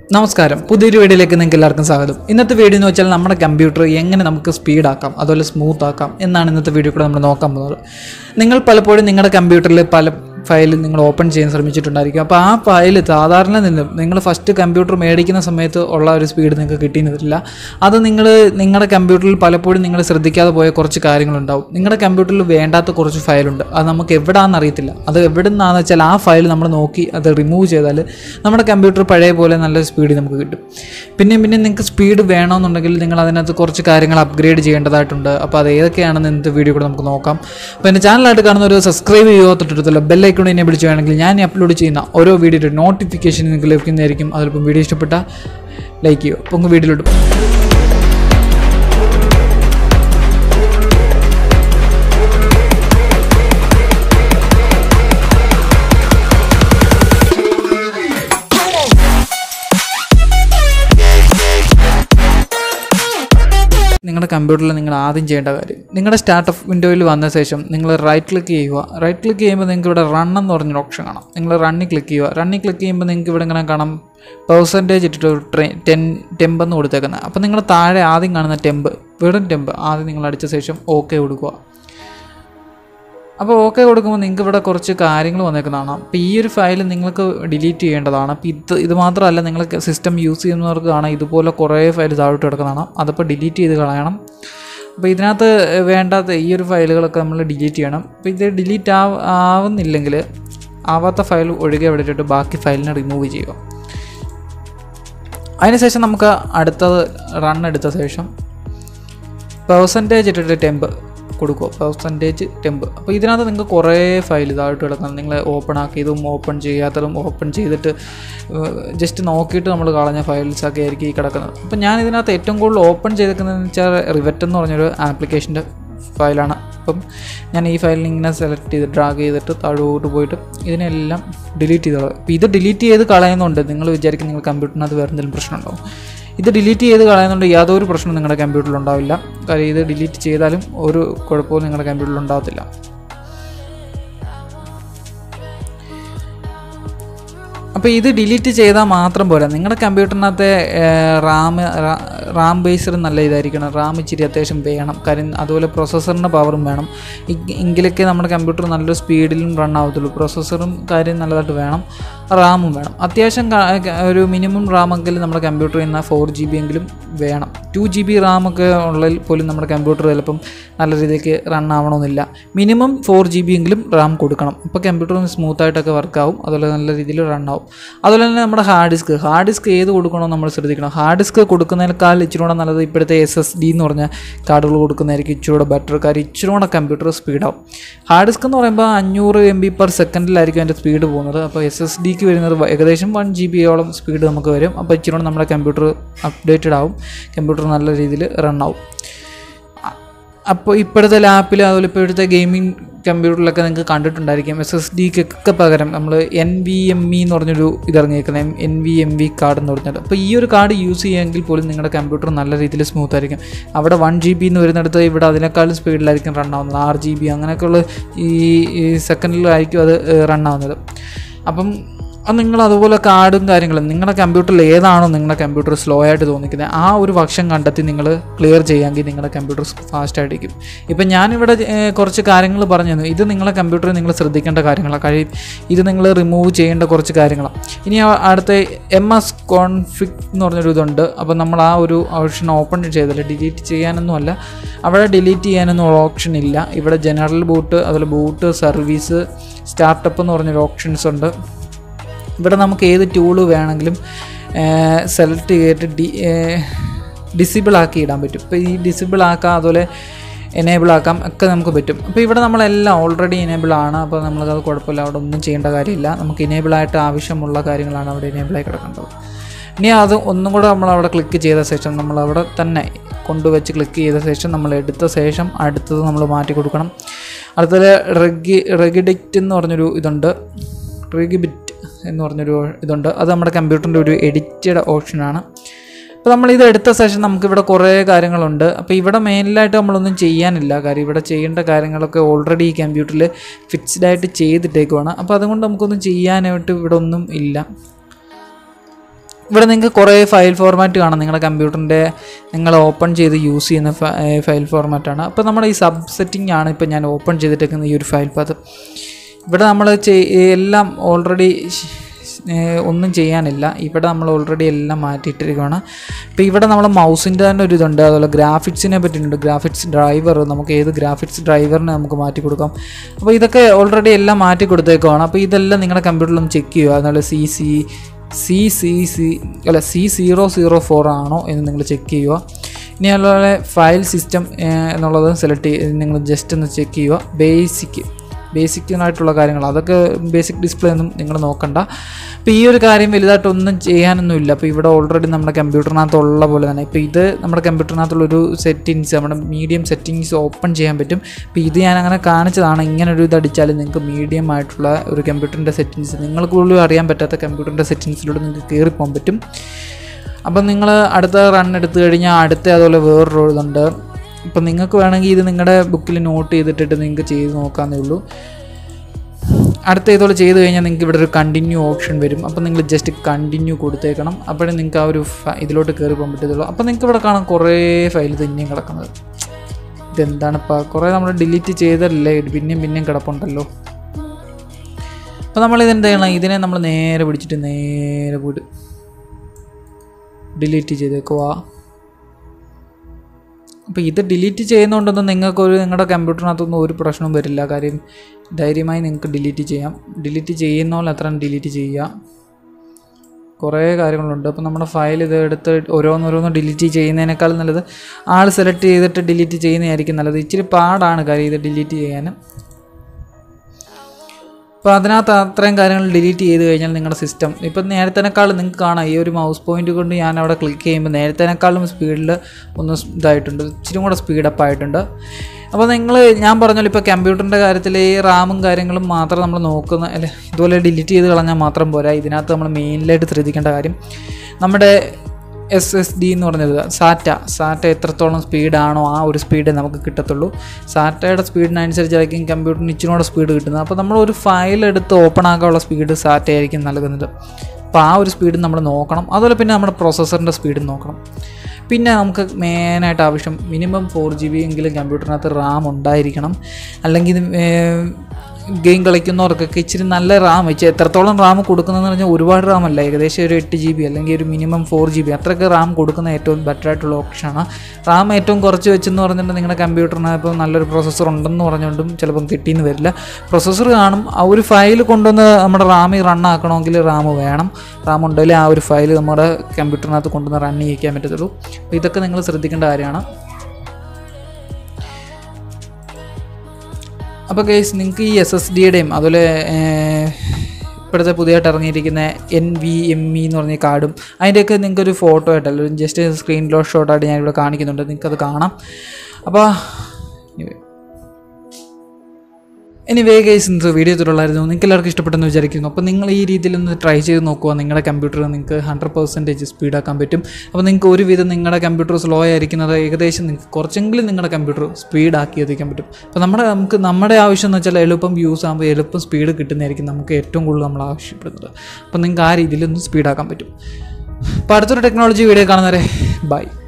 നമസ്കാരം പുതിയൊരു വീഡിയോയിലേക്ക് നിങ്ങൾക്ക് എല്ലാവർക്കും സ്വാഗതം ഇന്നത്തെ വീഡിയോ എന്ന് വെച്ചാൽ നമ്മുടെ കമ്പ്യൂട്ടർ എങ്ങനെ നമുക്ക് സ്പീഡാക്കാം അതുപോലെ സ്മൂത്ത് ആക്കാം എന്നാണ് ഇന്നത്തെ വീഡിയോ കൂടെ നമ്മൾ നോക്കാൻ പോകുന്നത് നിങ്ങൾ പലപ്പോഴും നിങ്ങളുടെ കമ്പ്യൂട്ടറിൽ പല ഫയൽ നിങ്ങൾ ഓപ്പൺ ചെയ്യാൻ ശ്രമിച്ചിട്ടുണ്ടായിരിക്കും അപ്പോൾ ആ ഫയൽ സാധാരണ നിന്നും നിങ്ങൾ ഫസ്റ്റ് കമ്പ്യൂട്ടർ മേടിക്കുന്ന സമയത്ത് ഉള്ള ഒരു സ്പീഡ് നിങ്ങൾക്ക് കിട്ടിയിരുന്നില്ല അത് നിങ്ങൾ നിങ്ങളുടെ കമ്പ്യൂട്ടറിൽ പലപ്പോഴും നിങ്ങൾ ശ്രദ്ധിക്കാതെ പോയ കുറച്ച് കാര്യങ്ങളുണ്ടാവും നിങ്ങളുടെ കമ്പ്യൂട്ടറിൽ വേണ്ടാത്ത കുറച്ച് ഫയലുണ്ട് അത് നമുക്ക് എവിടെയാണെന്ന് അറിയത്തില്ല അത് എവിടെ നിന്നാണെന്ന് വെച്ചാൽ ആ ഫയൽ നമ്മൾ നോക്കി അത് റിമൂവ് ചെയ്താൽ നമ്മുടെ കമ്പ്യൂട്ടർ പഴയ പോലെ നല്ല സ്പീഡ് നമുക്ക് കിട്ടും പിന്നെയും പിന്നെ നിങ്ങൾക്ക് സ്പീഡ് വേണമെന്നുണ്ടെങ്കിൽ നിങ്ങൾ അതിനകത്ത് കുറച്ച് കാര്യങ്ങൾ അപ്ഗ്രേഡ് ചെയ്യേണ്ടതായിട്ടുണ്ട് അപ്പോൾ അത് ഏതൊക്കെയാണെന്ന് ഇന്നത്തെ വീഡിയോ കൂടെ നമുക്ക് നോക്കാം അപ്പോൾ എൻ്റെ ചാനലായിട്ട് കാണുന്ന ഒരു സബ്സ്ക്രൈബ് ചെയ്യുക തൊട്ടടുത്തുള്ള ബെല്ലൈക്കൺ എന്നെ വിളിച്ചു വേണമെങ്കിൽ ഞാൻ അപ്ലോഡ് ചെയ്യുന്ന ഓരോ വീഡിയോയുടെ നോട്ടിഫിക്കേഷൻ നിങ്ങൾക്ക് ലഭിക്കുന്നതായിരിക്കും അതിലിപ്പം വീഡിയോ ഇഷ്ടപ്പെട്ട ലൈക്ക് ചെയ്യുക അപ്പോൾ നമുക്ക് വീഡിയോയിലോട്ട് പോകാം നിങ്ങളുടെ കമ്പ്യൂട്ടറിൽ നിങ്ങൾ ആദ്യം ചെയ്യേണ്ട കാര്യം നിങ്ങളുടെ സ്റ്റാർട്ടപ്പ് വിൻഡോയിൽ വന്ന ശേഷം നിങ്ങൾ റൈറ്റ് ക്ലിക്ക് ചെയ്യുക റൈറ്റ് ക്ലിക്ക് ചെയ്യുമ്പോൾ നിങ്ങൾക്ക് ഇവിടെ റൺ എന്ന് പറഞ്ഞൊരു ഓപ്ഷൻ കാണാം നിങ്ങൾ റണ്ണിൽ ക്ലിക്ക് ചെയ്യുക റണ്ണിൽ ക്ലിക്ക് ചെയ്യുമ്പോൾ നിങ്ങൾക്ക് ഇവിടെ ഇങ്ങനെ കാണാം പെർസെൻറ്റേജ് ഇട്ടിട്ട് ഒരു ട്രെ ടെൻ ടെമ്പ് എന്ന് കൊടുത്തേക്കുന്നത് അപ്പോൾ നിങ്ങൾ താഴെ ആദ്യം കാണുന്ന ടെമ്പ് വെറും ടെമ്പ് ആദ്യം നിങ്ങൾ അടിച്ച ശേഷം ഓക്കെ കൊടുക്കുക അപ്പോൾ ഓക്കെ കൊടുക്കുമ്പോൾ നിങ്ങൾക്ക് ഇവിടെ കുറച്ച് കാര്യങ്ങൾ വന്നേക്കുന്നതാണ് അപ്പോൾ ഈ ഒരു ഫയൽ നിങ്ങൾക്ക് ഡിലീറ്റ് ചെയ്യേണ്ടതാണ് അപ്പോൾ ഇത് ഇത് മാത്രമല്ല നിങ്ങൾ സിസ്റ്റം യൂസ് ചെയ്യുന്നവർക്ക് കാണാം ഇതുപോലെ കുറേ ഫയൽ താഴോട്ട് കിടക്കുന്നതാണ് അതപ്പോൾ ഡിലീറ്റ് ചെയ്ത് കളയണം അപ്പോൾ ഇതിനകത്ത് വേണ്ടാത്ത ഈ ഒരു ഫയലുകളൊക്കെ നമ്മൾ ഡിലീറ്റ് ചെയ്യണം അപ്പോൾ ഇത് ഡിലീറ്റ് ആവ ആവുന്നില്ലെങ്കിൽ ആവാത്ത ഫയൽ ഒഴികെ വിട്ടിട്ട് ബാക്കി ഫയലിനെ റിമൂവ് ചെയ്യുക അതിനുശേഷം നമുക്ക് അടുത്തത് റൺ എടുത്ത ശേഷം പെർസെൻറ്റേജ് ഇട്ടിട്ട് ടെമ്പ് കൊടുക്കുക പെർസെൻറ്റേജ് ടെമ്പ് അപ്പോൾ ഇതിനകത്ത് നിങ്ങൾക്ക് കുറേ ഫയൽ ഇതായിട്ട് കിടക്കണം നിങ്ങൾ ഓപ്പൺ ആക്കിയതും ഓപ്പൺ ചെയ്യാത്തതും ഓപ്പൺ ചെയ്തിട്ട് ജസ്റ്റ് നോക്കിയിട്ട് നമ്മൾ കളഞ്ഞ ഫയൽസൊക്കെ ആയിരിക്കും ഈ കിടക്കുന്നത് അപ്പോൾ ഞാൻ ഇതിനകത്ത് ഏറ്റവും കൂടുതൽ ഓപ്പൺ ചെയ്തേക്കുന്നതെന്ന് വെച്ചാൽ റിവറ്റ് എന്ന് പറഞ്ഞൊരു ആപ്ലിക്കേഷൻ്റെ ഫയലാണ് അപ്പം ഞാൻ ഈ ഫയലിൽ ഇങ്ങനെ സെലക്ട് ചെയ്ത് ഡ്രാഗ് ചെയ്തിട്ട് താഴോട്ട് പോയിട്ട് ഇതിനെല്ലാം ഡിലീറ്റ് ചെയ്തോളാം അപ്പോൾ ഇത് ഡിലീറ്റ് ചെയ്ത് കളയുന്നുണ്ട് നിങ്ങൾ വിചാരിക്കും നിങ്ങൾ കമ്പ്യൂട്ടറിനകത്ത് വേറെ എന്തെങ്കിലും പ്രശ്നമുണ്ടാവും ഇത് ഡിലീറ്റ് ചെയ്ത് കളയുന്നുണ്ട് യാതൊരു പ്രശ്നവും നിങ്ങളുടെ കമ്പ്യൂട്ടറിൽ ഉണ്ടാവില്ല കാര്യം ഇത് ഡിലീറ്റ് ചെയ്താലും ഒരു കുഴപ്പവും നിങ്ങളുടെ കമ്പ്യൂട്ടറിൽ ഉണ്ടാകത്തില്ല അപ്പോൾ ഇത് ഡിലീറ്റ് ചെയ്താൽ മാത്രം പോരാ നിങ്ങളുടെ കമ്പ്യൂട്ടറിനകത്തെ റാം റാം ബേസ്ഡ് നല്ല ഇതായിരിക്കണം റാം ഇച്ചിരി അത്യാവശ്യം വേണം കാര്യം അതുപോലെ പ്രൊസസ്സറിൻ്റെ പവറും വേണം എങ്കി- എങ്കിലൊക്കെ നമ്മുടെ കമ്പ്യൂട്ടർ നല്ലൊരു സ്പീഡിലും റൺ ആവത്തുള്ളൂ പ്രൊസസ്സറും കാര്യം നല്ലതായിട്ട് വേണം റാമും വേണം അത്യാവശ്യം ക- ക- ഒരു മിനിമം റാമെങ്കിലും നമ്മുടെ കമ്പ്യൂട്ടറിൽ നിന്ന് ഫോർ ജി ബി എങ്കിലും വേണം ടു ജി ബി റാമൊക്കെ ഉള്ളതിൽ പോലും നമ്മുടെ കമ്പ്യൂട്ടർ ചിലപ്പം നല്ല രീതിക്ക് റൺ ആവണമെന്നില്ല മിനിമം ഫോർ ജി ബി എങ്കിലും റാം കൊടുക്കണം അപ്പോൾ കമ്പ്യൂട്ടർ സ്മൂത്തായിട്ടൊക്കെ വർക്കാവും അതുപോലെ നല്ല രീതിയിൽ റൺ ആവും അതുപോലെ തന്നെ നമ്മുടെ ഹാർഡ് ഡിസ്ക് ഹാർഡ് ഡിസ്ക് ഏത് കൊടുക്കണമെന്ന് നമ്മൾ ശ്രദ്ധിക്കണം ഹാർഡ് ഡിസ്ക് കൊടുക്കുന്നതിനേക്കാൾ ഇച്ചിരി കൂടെ നല്ലത് ഇപ്പോഴത്തെ എസ് എസ് ഡി എന്ന് പറഞ്ഞ കാർഡുകൾ കൊടുക്കുന്നതായിരിക്കും ഇച്ചിരി കൂടെ ബെറ്റർ കാര്യം ഇച്ചിരി കൂടെ കമ്പ്യൂട്ടർ സ്പീഡാവും ഹാർഡ് ഡിസ്ക് എന്ന് പറയുമ്പോൾ അഞ്ഞൂറ് എം ബി പെർ സെക്കൻഡിലായിരിക്കും അതിൻ്റെ സ്പീഡ് പോകുന്നത് അപ്പോൾ എസ് എസ് ഡിക്ക് വരുന്നത് ഏകദേശം വൺ ജി ബിയോളം സ്പീഡ് നമുക്ക് വരും അപ്പോൾ ഇച്ചിരി കൂടെ നമ്മുടെ കമ്പ്യൂട്ടർ അപ്ഡേറ്റഡ് ആവും കമ്പ്യൂട്ടർ നല്ല രീതിയിൽ റൺ ആവും അപ്പോൾ ഇപ്പോഴത്തെ ലാപ്പിൽ അതുപോലെ ഇപ്പോഴത്തെ ഗെയിമിംഗ് കമ്പ്യൂട്ടറിലൊക്കെ നിങ്ങൾക്ക് കണ്ടിട്ടുണ്ടായിരിക്കും എസ് എസ് ഡിക്കൊക്കെ പകരം നമ്മൾ എൻ വി എം ഇ എന്ന് പറഞ്ഞൊരു ഇതിറങ്ങിയേക്കുന്നത് N V M V card എന്ന് പറഞ്ഞത് അപ്പോൾ ഈ ഒരു കാർഡ് യൂസ് ചെയ്യുമെങ്കിൽ പോലും നിങ്ങളുടെ കമ്പ്യൂട്ടർ നല്ല രീതിയിൽ സ്മൂത്ത് ആയിരിക്കും അവിടെ വൺ ജി ബി എന്ന് വരുന്നിടത്ത് ഇവിടെ അതിനേക്കാളും സ്പീഡിലായിരിക്കും റൺ ആവുന്നത് ആറ് ജി ബി അങ്ങനെയൊക്കെയുള്ള ഈ ഈ സെക്കൻഡിലായിരിക്കും അത് റൺ ആവുന്നത് അപ്പം അത് നിങ്ങൾ അതുപോലെ കാർഡും കാര്യങ്ങളും നിങ്ങളുടെ കമ്പ്യൂട്ടറിൽ ഏതാണോ നിങ്ങളുടെ കമ്പ്യൂട്ടർ സ്ലോ ആയിട്ട് തോന്നിക്കുന്നത് ആ ഒരു പക്ഷം കണ്ടെത്തി നിങ്ങൾ ക്ലിയർ ചെയ്യാമെങ്കിൽ നിങ്ങളുടെ കമ്പ്യൂട്ടർ ഫാസ്റ്റ് ആയിരിക്കും ഇപ്പം ഞാനിവിടെ ഏഹ്, കുറച്ച് കാര്യങ്ങൾ പറഞ്ഞു തന്നു ഇത് നിങ്ങളുടെ കമ്പ്യൂട്ടറിൽ നിങ്ങൾ ശ്രദ്ധിക്കേണ്ട കാര്യങ്ങളാണ് കാര്യം ഇത് നിങ്ങൾ റിമൂവ് ചെയ്യേണ്ട കുറച്ച് കാര്യങ്ങളാണ് ഇനി ആ അടുത്ത എം എസ് കോൺഫിക് എന്ന് പറഞ്ഞൊരു ഇതുണ്ട് അപ്പോൾ നമ്മൾ ആ ഒരു ഓപ്ഷൻ ഓപ്പൺ ചെയ്തില്ല ഡിലീറ്റ് ചെയ്യാനൊന്നുമല്ല അവിടെ ഡിലീറ്റ് ചെയ്യാനൊന്നും ഓപ്ഷൻ ഇല്ല ഇവിടെ ജനറൽ ബൂട്ട് അതുപോലെ ബൂട്ട് സർവീസ് സ്റ്റാർട്ടപ്പ് എന്ന് പറഞ്ഞൊരു ഓപ്ഷൻസ് ഉണ്ട് ഇവിടെ നമുക്ക് ഏത് ടൂള് വേണമെങ്കിലും സെലക്ട് ചെയ്തിട്ട് ഡി ഡിസേബിൾ ആക്കി ഇടാൻ പറ്റും ഇപ്പോൾ ഈ ഡിസേബിൾ ആക്കാം അതുപോലെ എനേബിൾ ആക്കാം ഒക്കെ നമുക്ക് പറ്റും അപ്പോൾ ഇവിടെ നമ്മളെല്ലാം ഓൾറെഡി എനേബിൾ ആണ് അപ്പോൾ നമ്മളത് കുഴപ്പമില്ല അവിടെ ഒന്നും ചെയ്യേണ്ട കാര്യമില്ല നമുക്ക് എനേബിൾ ആയിട്ട് ആവശ്യമുള്ള കാര്യങ്ങളാണ് അവിടെ എനേബിൾ ആയി കിടക്കേണ്ടത് ഇനി അത് ഒന്നും കൂടെ നമ്മൾ അവിടെ ക്ലിക്ക് ചെയ്ത ശേഷം നമ്മൾ അവിടെ തന്നെ കൊണ്ടുവച്ച് ക്ലിക്ക് ചെയ്ത ശേഷം നമ്മൾ എടുത്ത ശേഷം അടുത്തത് നമ്മൾ മാറ്റി കൊടുക്കണം അടുത്തത് റെഗി റെഗിഡിക്റ്റ് എന്ന് പറഞ്ഞൊരു ഇതുണ്ട് റെഗിബിറ്റ് എന്ന് പറഞ്ഞൊരു ഇതുണ്ട് അത് നമ്മുടെ കമ്പ്യൂട്ടറിൻ്റെ ഒരു എഡിറ്റഡ് ഓപ്ഷനാണ് അപ്പോൾ നമ്മൾ ഇത് എടുത്ത ശേഷം നമുക്കിവിടെ കുറേ കാര്യങ്ങളുണ്ട് അപ്പോൾ ഇവിടെ മെയിനിലായിട്ട് നമ്മളൊന്നും ചെയ്യാനില്ല കാര്യം ഇവിടെ ചെയ്യേണ്ട കാര്യങ്ങളൊക്കെ ഓൾറെഡി ഈ കമ്പ്യൂട്ടറിൽ ഫിക്സ്ഡ് ആയിട്ട് ചെയ്തിട്ടേക്കുവാണ് അപ്പോൾ അതുകൊണ്ട് നമുക്കൊന്നും ചെയ്യാനായിട്ട് ഇവിടെ ഒന്നും ഇല്ല ഇവിടെ നിങ്ങൾക്ക് കുറേ ഫയൽ ഫോർമാറ്റ് കാണാം നിങ്ങളുടെ കമ്പ്യൂട്ടറിൻ്റെ നിങ്ങൾ ഓപ്പൺ ചെയ്ത് യൂസ് ചെയ്യുന്ന ഫയൽ ഫോർമാറ്റാണ് അപ്പോൾ നമ്മുടെ ഈ സബ് സെറ്റിംഗ് ആണ് ഇപ്പോൾ ഞാൻ ഓപ്പൺ ചെയ്തിട്ടേക്കുന്ന ഈ ഒരു ഫയൽ പാത്ത് ഇവിടെ നമ്മൾ എല്ലാം ഓൾറെഡി ഒന്നും ചെയ്യാനില്ല ഇവിടെ നമ്മൾ ഓൾറെഡി എല്ലാം മാറ്റിയിട്ടിരിക്കുകയാണ് ഇപ്പോൾ ഇവിടെ നമ്മൾ മൗസിൻ്റെ തന്നെ ഒരു ഇതുണ്ട് അതുപോലെ ഗ്രാഫിക്സിനെ പറ്റിയിട്ടുണ്ട് ഗ്രാഫിക്സ് ഡ്രൈവർ നമുക്ക് ഏത് ഗ്രാഫിക്സ് ഡ്രൈവറിനെ നമുക്ക് മാറ്റി കൊടുക്കാം അപ്പോൾ ഇതൊക്കെ ഓൾറെഡി എല്ലാം മാറ്റി കൊടുത്തേക്കുവാണ് അപ്പോൾ ഇതെല്ലാം നിങ്ങളുടെ കമ്പ്യൂട്ടറിലും ചെക്ക് ചെയ്യുക അതുപോലെ C C C C C അല്ല സി സീറോ സീറോ ഫോർ ആണോ എന്ന് നിങ്ങൾ ചെക്ക് ചെയ്യുക ഇനി അതുപോലെ ഫയൽ സിസ്റ്റം എന്നുള്ളത് സെലക്ട് ചെയ്ത് നിങ്ങൾ ജസ്റ്റ് ഒന്ന് ചെക്ക് ചെയ്യുക ബേസിക് ബേസിക്കായിട്ടുള്ള കാര്യങ്ങൾ അതൊക്കെ ബേസിക് ഡിസ്പ്ലേ ഒന്നും നിങ്ങൾ നോക്കണ്ട അപ്പോൾ ഈ ഒരു കാര്യം വലുതായിട്ടൊന്നും ചെയ്യാനൊന്നുമില്ല അപ്പോൾ ഇവിടെ ഓൾറെഡി നമ്മുടെ കമ്പ്യൂട്ടറിനകത്തുള്ള പോലെ തന്നെ ഇപ്പോൾ ഇത് നമ്മുടെ കമ്പ്യൂട്ടറിനകത്തുള്ളൊരു സെറ്റിങ്സ് നമ്മുടെ മീഡിയം സെറ്റിങ്സ് ഓപ്പൺ ചെയ്യാൻ പറ്റും അപ്പോൾ ഇത് ഞാൻ അങ്ങനെ കാണിച്ചതാണ് ഇങ്ങനെ ഒരു ഇത് അടിച്ചാൽ നിങ്ങൾക്ക് മീഡിയം ആയിട്ടുള്ള ഒരു കമ്പ്യൂട്ടറിൻ്റെ സെറ്റിങ്സ് നിങ്ങൾക്ക് പോലും അറിയാൻ പറ്റാത്ത കമ്പ്യൂട്ടറിൻ്റെ സെറ്റിങ്സിലൂടെ നിങ്ങൾക്ക് കയറിപ്പോകാൻ പറ്റും അപ്പം നിങ്ങൾ അടുത്ത റൺ എടുത്തു കഴിഞ്ഞാൽ അടുത്ത അതുപോലെ വേറൊരു ഇതുണ്ട് ഇപ്പം നിങ്ങൾക്ക് വേണമെങ്കിൽ ഇത് നിങ്ങളുടെ ബുക്കിൽ നോട്ട് ചെയ്തിട്ടിട്ട് നിങ്ങൾക്ക് ചെയ്ത് നോക്കാമെന്നേ ഉള്ളൂ അടുത്ത ഇതുപോലെ ചെയ്ത് കഴിഞ്ഞാൽ നിങ്ങൾക്ക് ഇവിടെ ഒരു കണ്ടിന്യൂ ഓപ്ഷൻ വരും അപ്പം നിങ്ങൾ ജസ്റ്റ് കണ്ടിന്യൂ കൊടുത്തേക്കണം അപ്പോഴേ നിങ്ങൾക്ക് ആ ഒരു ഫ- ഇതിലോട്ട് കയറി പോകാൻ പറ്റത്തുള്ളൂ അപ്പം നിങ്ങൾക്ക് ഇവിടെ കാണാം കുറേ ഫയൽ തന്നെയും കിടക്കുന്നത് ഇതെന്താണിപ്പോൾ കുറേ നമ്മൾ ഡിലീറ്റ് ചെയ്തല്ലേ പിന്നെയും പിന്നെയും കിടപ്പുണ്ടല്ലോ അപ്പോൾ നമ്മൾ ഇതെന്ത് ചെയ്യണം ഇതിനെ നമ്മൾ നേരെ പിടിച്ചിട്ട് നേരെ പോയിട്ട് ഡിലീറ്റ് ചെയ്തേക്കുവാ അപ്പോൾ ഇത് ഡിലീറ്റ് ചെയ്യുന്നതുകൊണ്ടൊന്നും നിങ്ങൾക്കൊരു നിങ്ങളുടെ കമ്പ്യൂട്ടറിനകത്തൊന്നും ഒരു പ്രശ്നവും വരില്ല കാര്യം ധൈര്യമായി നിങ്ങൾക്ക് ഡിലീറ്റ് ചെയ്യാം ഡിലീറ്റ് ചെയ്യുന്ന പോലെ അത്രയും ഡിലീറ്റ് ചെയ്യുക കുറേ കാര്യങ്ങളുണ്ട് അപ്പോൾ നമ്മുടെ ഫയൽ ഇത് എടുത്ത് ഓരോന്നോരോന്ന് ഡിലീറ്റ് ചെയ്യുന്നതിനേക്കാൾ നല്ലത് ആൾ സെലക്ട് ചെയ്തിട്ട് ഡിലീറ്റ് ചെയ്യുന്നതായിരിക്കും നല്ലത് ഇച്ചിരി പാടാണ് കാര്യം ഇത് ഡിലീറ്റ് ചെയ്യാൻ അപ്പോൾ അതിനകത്ത് അത്രയും കാര്യങ്ങൾ ഡിലീറ്റ് ചെയ്ത് കഴിഞ്ഞാൽ നിങ്ങളുടെ സിസ്റ്റം ഇപ്പം നേരത്തേനേക്കാളും നിങ്ങൾക്ക് കാണാം ഈ ഒരു മൗസ് പോയിന്റ് കൊണ്ട് ഞാൻ അവിടെ ക്ലിക്ക് ചെയ്യുമ്പോൾ നേരത്തേനേക്കാളും സ്പീഡിൽ ഒന്ന് സ് ഇതായിട്ടുണ്ട് ഇച്ചിരി കൂടെ സ്പീഡപ്പ് ആയിട്ടുണ്ട് അപ്പോൾ നിങ്ങൾ ഞാൻ പറഞ്ഞല്ലോ ഇപ്പോൾ കമ്പ്യൂട്ടറിൻ്റെ കാര്യത്തിൽ ഈ റാമും കാര്യങ്ങളും മാത്രം നമ്മൾ നോക്കുന്ന അല്ലെ ഇതുപോലെ ഡിലീറ്റ് ചെയ്ത് കളഞ്ഞാൽ മാത്രം പോരാ ഇതിനകത്ത് നമ്മൾ മെയിനിലായിട്ട് ശ്രദ്ധിക്കേണ്ട കാര്യം നമ്മുടെ എസ് എസ് ഡി എന്ന് പറഞ്ഞത് സാറ്റ സാറ്റ എത്രത്തോളം സ്പീഡാണോ ആ ഒരു സ്പീഡ് നമുക്ക് കിട്ടത്തുള്ളൂ സാറ്റയുടെ സ്പീഡിനനുസരിച്ചായിരിക്കും കമ്പ്യൂട്ടറിന് ഇച്ചിരി സ്പീഡ് കിട്ടുന്നത് അപ്പോൾ നമ്മൾ ഒരു ഫയൽ എടുത്ത് ഓപ്പൺ ആക്കാനുള്ള സ്പീഡ് സാറ്റ ആയിരിക്കും നൽകുന്നത് അപ്പോൾ ആ ഒരു സ്പീഡ് നമ്മൾ നോക്കണം അതുപോലെ പിന്നെ നമ്മുടെ പ്രോസസ്സറിൻ്റെ സ്പീഡ് നോക്കണം പിന്നെ നമുക്ക് മെയിനായിട്ട് ആവശ്യം മിനിമം ഫോർ ജി ബി എങ്കിലും കമ്പ്യൂട്ടറിനകത്ത് റാം ഉണ്ടായിരിക്കണം അല്ലെങ്കിൽ ഗെയിം കളിക്കുന്നവർക്കൊക്കെ ഇച്ചിരി നല്ല റാം വെച്ച് എത്രത്തോളം റാം കൊടുക്കുന്നതെന്ന് പറഞ്ഞാൽ ഒരുപാട് റാം അല്ല ഏകദേശം ഒരു എട്ട് ജി ബി അല്ലെങ്കിൽ ഒരു മിനിമം ഫോർ ജി ബി അത്രയൊക്കെ റാം കൊടുക്കുന്ന ഏറ്റവും ബെറ്റർ ആയിട്ടുള്ള ഓപ്ഷനാണ് റാം ഏറ്റവും കുറച്ച് വെച്ചെന്ന് പറഞ്ഞിട്ട് നിങ്ങളുടെ കമ്പ്യൂട്ടറിന് ഇപ്പോൾ നല്ലൊരു പ്രോസസ്സർ ഉണ്ടെന്ന് പറഞ്ഞുകൊണ്ടും ചിലപ്പം കിട്ടിയെന്ന് വരില്ല പ്രോസസ്സർ കാണും ആ ഒരു ഫയൽ കൊണ്ടുവന്ന് നമ്മുടെ റാമിൽ റൺ ആക്കണമെങ്കിൽ റാം വേണം റാം ഉണ്ടെങ്കിൽ ആ ഒരു ഫയൽ നമ്മുടെ കമ്പ്യൂട്ടറിനകത്ത് കൊണ്ടുവന്ന് റൺ ചെയ്യിക്കാൻ പറ്റത്തുള്ളൂ അപ്പോൾ ഇതൊക്കെ നിങ്ങൾ ശ്രദ്ധിക്കേണ്ട കാര്യമാണ് അപ്പോൾ ഗൈസ് നിങ്ങൾക്ക് ഈ എസ് എസ് ഡിയുടെയും അതുപോലെ ഏർ, ഇപ്പോഴത്തെ പുതിയതായിട്ട് ഇറങ്ങിയിരിക്കുന്ന എൻ വി എം ഇ എന്ന് പറഞ്ഞ കാർഡും അതിൻ്റെയൊക്കെ നിങ്ങൾക്ക് ഒരു ഫോട്ടോ ആയിട്ടല്ല ജസ്റ്റ് സ്ക്രീനിലോ ഷോട്ടായിട്ട് ഞാനിവിടെ കാണിക്കുന്നുണ്ട് നിങ്ങൾക്കത് കാണാം അപ്പോൾ ഇനി വേ ഗൈസ് ഇന്നത്തെ വീഡിയോ തൊട്ടുള്ളായിരുന്നു നിങ്ങൾക്ക് എല്ലാവർക്കും ഇഷ്ടപ്പെട്ടെന്ന് വിചാരിക്കുന്നു അപ്പോൾ നിങ്ങൾ ഈ രീതിയിൽ ഒന്ന് ട്രൈ ചെയ്ത് നോക്കുക നിങ്ങളുടെ കമ്പ്യൂട്ടർ നിങ്ങൾക്ക് ഹൺഡ്രഡ് പെർസെൻറ്റേജ് സ്പീഡാക്കാൻ പറ്റും അപ്പോൾ നിങ്ങൾക്ക് ഒരുവിധം നിങ്ങളുടെ കമ്പ്യൂട്ടർ സ്ലോ ആയിരിക്കുന്നത് ഏകദേശം നിങ്ങൾക്ക് കുറച്ചെങ്കിലും നിങ്ങളുടെ കമ്പ്യൂട്ടർ സ്പീഡാക്കി എത്തിക്കാൻ പറ്റും അപ്പോൾ നമ്മുടെ നമുക്ക് നമ്മുടെ ആവശ്യം എന്ന് വെച്ചാൽ എളുപ്പം യൂസ് ആകുമ്പോൾ എളുപ്പം സ്പീഡ് കിട്ടുന്നതായിരിക്കും നമുക്ക് ഏറ്റവും കൂടുതൽ നമ്മൾ ആവശ്യപ്പെടുന്നത് അപ്പോൾ നിങ്ങൾക്ക് ആ രീതിയിൽ ഒന്ന് സ്പീഡാക്കാൻ പറ്റും അപ്പോൾ അടുത്തൊരു ടെക്നോളജി വീഡിയോ കാണുന്നവരെ ബൈ